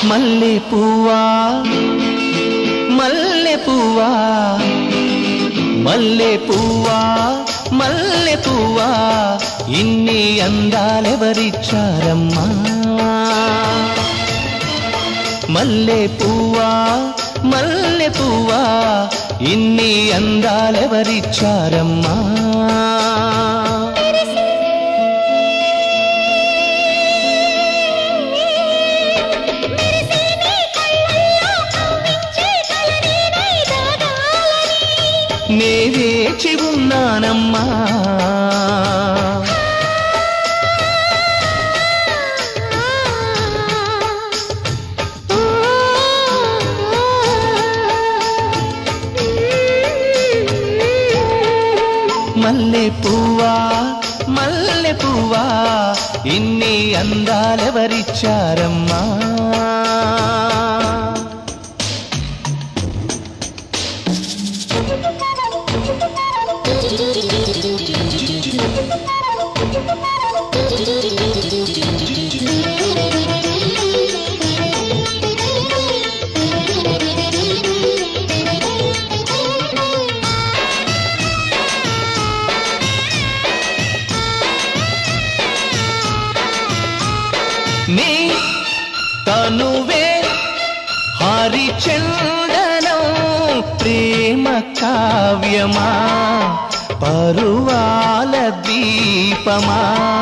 మల్లె పువ్వా మల్లె పువ్వా మల్లె పువ్వా మల్లె పువ్వా ఇన్ని అందాలెవరిచ్చారమ్మా మల్లె పువ్వా మల్లె పువ్వా ఇన్ని అందాలెవరిచ్చారమ్మా నే వేచి ఉన్నానమ్మా మల్లె పువ్వా మల్లె పువ్వా ఇన్ని అందాలెవరిచ్చారమ్మా నీ తనువే హరిచందనం ప్రేమ కావ్యమా పరువాల దీపమా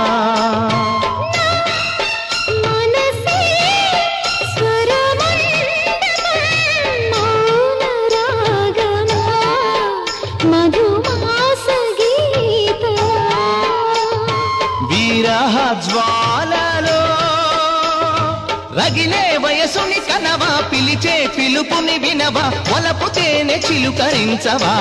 మధుమాస గీత విరహ జ్వాలలో రగిలే వయసుని కనవా పిలిచే పిలుపుని వినవా వలపు తేనె చిలుకరించవా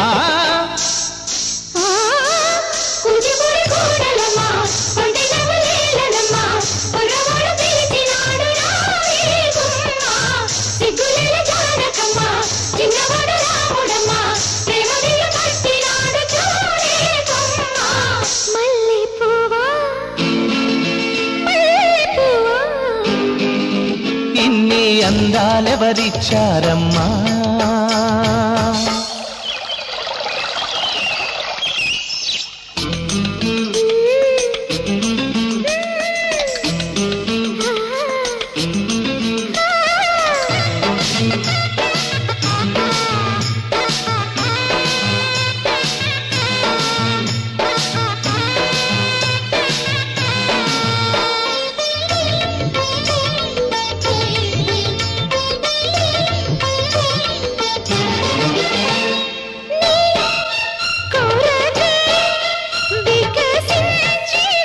కుదిముడి కూడలమ్మా కొంటి నవ్వులేలనమ్మా పొరవాడు పిలిచినాడు రావే గుమ్మా సిగ్గులేల జానకమ్మా చిన్నవాడు రాముడమ్మా ప్రేమ విల్లు పట్టినాడు చూడే గుమ్మా మల్లె పువ్వా మల్లె పువ్వా ఇన్ని అందాలెవరిచ్చారమ్మా కొరకే వికసించిన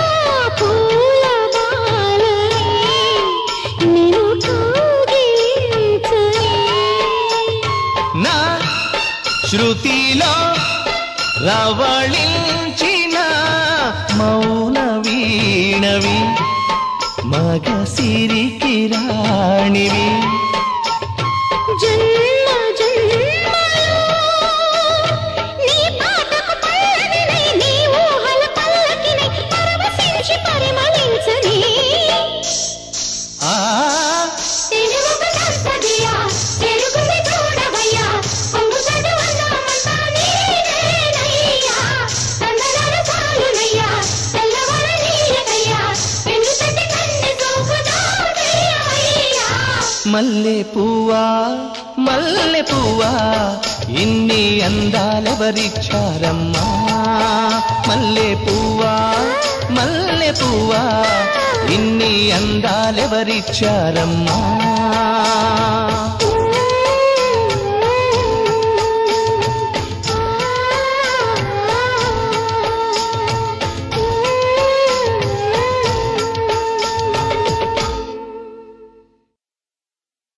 పూలమాలనే నిన్ను కౌగిలించని నా శృతిలో రవళించిన మౌన వీణవి మగ సిరికి రాణివి జన్మ జన్మలో నీ పాటకు పల్లవినై నీ ఊహల పల్లకినై పరవశించి పరిమళించని ఆ తెలుగు తప్పదియా తెలుగుని చూడవయ్యా కొంగు చదువన్నామంతా నీవేనయ్యా తందనాల చాలునయ్యా తెల్లవార నీలకయ్యా పెన్ను తట్టి కన్నె చూపుదావయ్యా మల్లె పువ్వా మల్లె పువ్వా ఇన్ని అందాలెవరిచ్చారమ్మా మల్లె పువ్వా మల్లె పువ్వా ఇన్ని అందాలెవరిచ్చారమ్మా